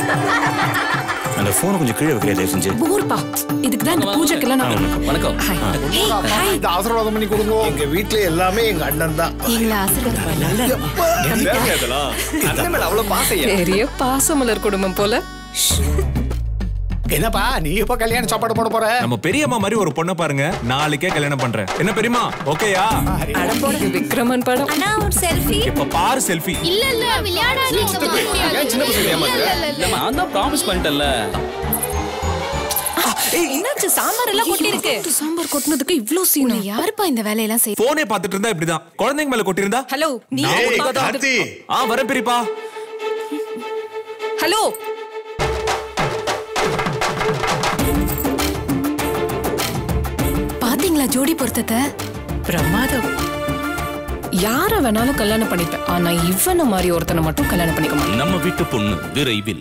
அந்த போனை கொஞ்சம் கீழே வைக்கிறியா தயவு செஞ்சு போர்ப்பா இதுக்கு தான் இந்த பூஜைக்கெல்லாம் நான் வணக்கம் ஹாய் ஹேய் ஹாய் இந்த ஆசீர்வாதம் பண்ணி கொடுங்க எங்க வீட்ல எல்லாமே எங்க அண்ணன் தான் எங்களை ஆசீர்வாதம் பண்ணுங்க அண்ணன் மேல அவ்வளவு பாசையா பெரிய பாசமலர் குடும்பம் போல என்னப்பா நீ எப்ப கல்யாண சாப்பாடு போட போற நம்ம பெரியம்மா மாதிரி ஒரு பொண்ணை பாருங்க நாளைக்கே கல்யாணம் பண்றேன் என்ன பெரியம்மா ஓகேயா அடப்போட விக்ரமன் படம் அண்ணா ஒரு செல்ஃபி இப்ப பாரு செல்ஃி இல்ல இல்ல விளையாடாதீங்க ஏன் சின்ன பசங்க ஏமாத்துற இல்லம்மா நான் தான் ப்ராமிஸ் பண்ணிட்டேன்ல என்னாச்சு சாம்பார் எல்லாம் கொட்டி இருக்கு சாம்பார் கொட்டினதுக்கு இவ்ளோ சீனா யாருப்பா இந்த வேலையெல்லாம் செய்ய போனே பாத்துட்டு இருந்தா இப்படிதான் குழந்தைங்க மேல கொட்டிருந்தா ஹலோ நீ நான் ஏய், உனக்காக தான் கார்த்தி. ஆ வரேன் பெரியப்பா ஹலோ பாத்தீங்களா ஜோடி பொருத்தத்தை பிரமாதம் யார வேணாலும் கல்யாணம் பண்ணிப்பேன் ஆனா இவன மாதிரி ஒருத்தனை மட்டும் கல்யாணம் பண்ணிக்க மாட்டேன் நம்ம வீட்டு பொண்ணு விரைவில்